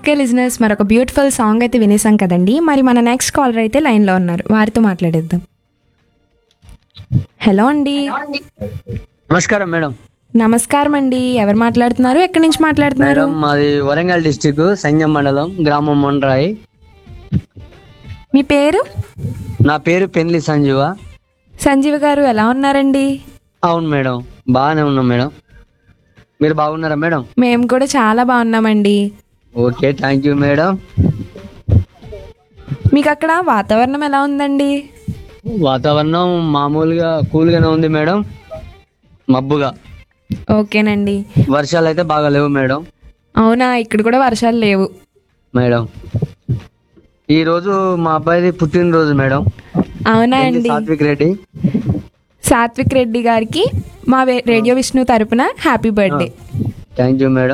okay లిజినెస్ మరొక beautiful song అయితే వినేసాం కదండి మరి మన నెక్స్ట్ కాలర్ అయితే లైన్లో ఉన్నారు వారితో మాట్లాడేద్దాం హలో అండి నమస్కారం మేడం నమస్కారం అండి ఎవరు మాట్లాడుతున్నారు ఎక్కడి నుంచి మాట్లాడుతున్నారు మేడం మాది వరంగల్ డిస్టిక్ సంగం మండలం గ్రామం మొండ్రాయి మీ పేరు నా పేరు పెన్లి సంజీవ సంజీవ్ గారు ఎలా ఉన్నారండి అవును మేడం బాగానే ఉన్నాం మేడం మీరు బాగున్నారా మేడం మేము కూడా చాలా బాగున్నామండి ఓకే థ్యాంక్ యూ మేడం మీకు అక్కడ వాతావరణం ఎలా ఉందండి వాతావరణం మామూలుగా కూల్గానే ఉంది మేడం మబ్బుగా ఓకేనండి వర్షాలు అయితే బాగా లేవు మేడం అవునా ఇక్కడ కూడా వర్షాలు లేవు మేడం ఈ రోజు మా అబ్బాయిది పుట్టినరోజు మేడం అవునా ఏంటి అండి సాత్విక్ రెడ్డి సాత్విక్ రెడ్డి గారికి మా వే- రేడియో విష్ణు తరపున happy birthday thank you madam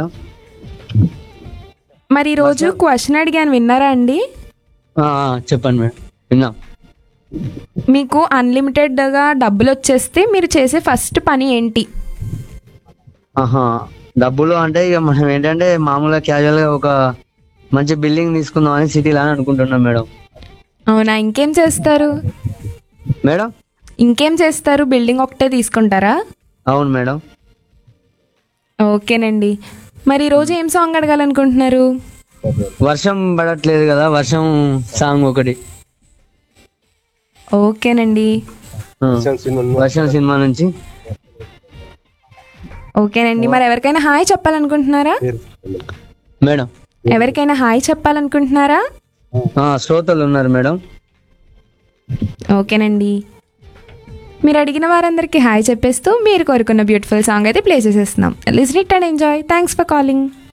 మరి ఈ రోజు క్వశ్చన్ అడిగాను విన్నారా అండి ఆ, ఆ, చెప్పండి మేడం విన్నాం మీకు అన్లిమిటెడ్గా డబ్బులు వచ్చేస్తే మీరు చేసే ఫస్ట్ పని ఏంటి ఆహా డబ్బులు అంటే ఇక మనం ఏంటంటే మామూలుగా క్యాజువల్ గా ఒక మంచి బిల్డింగ్ తీసుకుందాం అని సిటీలో అని అనుకుంటున్నాం మేడం అవునా ఇంకేం చేస్తారు మేడం ఇంకేం చేస్తారు బిల్డింగ్ ఒకటే తీసుకుంటారా అవును మేడం ఓకేనండి మరి ఈ రోజు ఏం సాంగ్ అడగాలనుకుంటున్నారు వర్షం పడట్లేదు కదా వర్షం సాంగ్ ఒకటి ఓకేనండి ఆ, వర్షం సినిమా నుంచి ఓకేనండి మరి ఎవరికైనా హాయ్ చెప్పాలనుకుంటున్నారా మేడం ఎవరికైనా హాయ్ చెప్పాలనుకుంటున్నారా ఆ, శ్రోతలు ఉన్నారు మేడం ఓకేనండి మీరు అడిగిన వారందరికీ హాయ్ చెప్పేస్తూ మీరు కోరుకున్న బ్యూటిఫుల్ సాంగ్ అయితే ప్లే చేసేస్తున్నాం listen it and enjoy thanks for calling